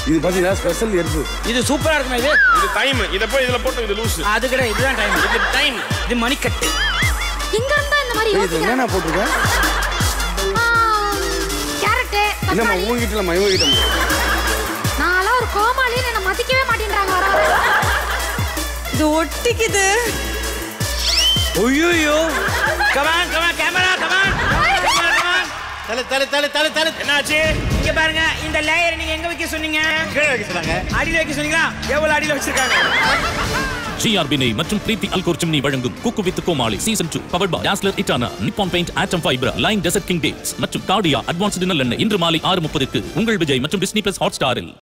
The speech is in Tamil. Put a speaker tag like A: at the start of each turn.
A: இது பாத்தீங்கன்னா ஸ்பெஷல் எருப்பு
B: இது சூப்பரா இருக்குமே இது
C: இது டைம் இத போய் இதுல போட்டு இது லூஸ்
B: அது கிடையாது இதுதான் டைம்
C: இது டைம்
B: இது மணிக்கட்டு
D: இங்க இருந்தா இந்த மாதிரி
A: இது
D: யோசிக்கிறேன்
A: என்னென்ன போட்டிருக்கேன்
D: கேரட்டு
A: இல்லம்மா
D: தக்காளி
A: உங்ககிட்ட இல்லம்மா இவங்க கிட்ட
D: நான்லாம் ஒரு கோமாளின்னு என்ன மதிக்கவே மாட்டேன்றாங்க வர வர
E: இது ஒட்டிக்குது
B: ஐயோ come on come on camera come on come on
F: தலை தலை தலை தலை தலை
C: என்னாச்சு
B: இங்க பாருங்க இந்த லேயர் நீங்க எங்க வைக்க சொன்னீங்க
F: கீழே வைக்க சொன்னாங்க
B: அடியில வைக்க சொன்னீங்களா எவ்வளவு அடியில வச்சிருக்காங்க
G: ஜிஆர்பி நெய் மற்றும் பிரீத்தி அல்கோர் சிம்னி வழங்கும் cook with Comali season two power by dazzler இட்டானா நிப்பான் பெயிண்ட் ஆட்டம் fibre line desert king dates மற்றும் கார்டியா அட்வான்ஸ்டு நல்லெண்ணெய் இன்று மாலை ஆறு முப்பதுக்கு உங்கள் விஜய் மற்றும் டிஸ்னி பிளஸ் ஹாட் ஸ்டாரில்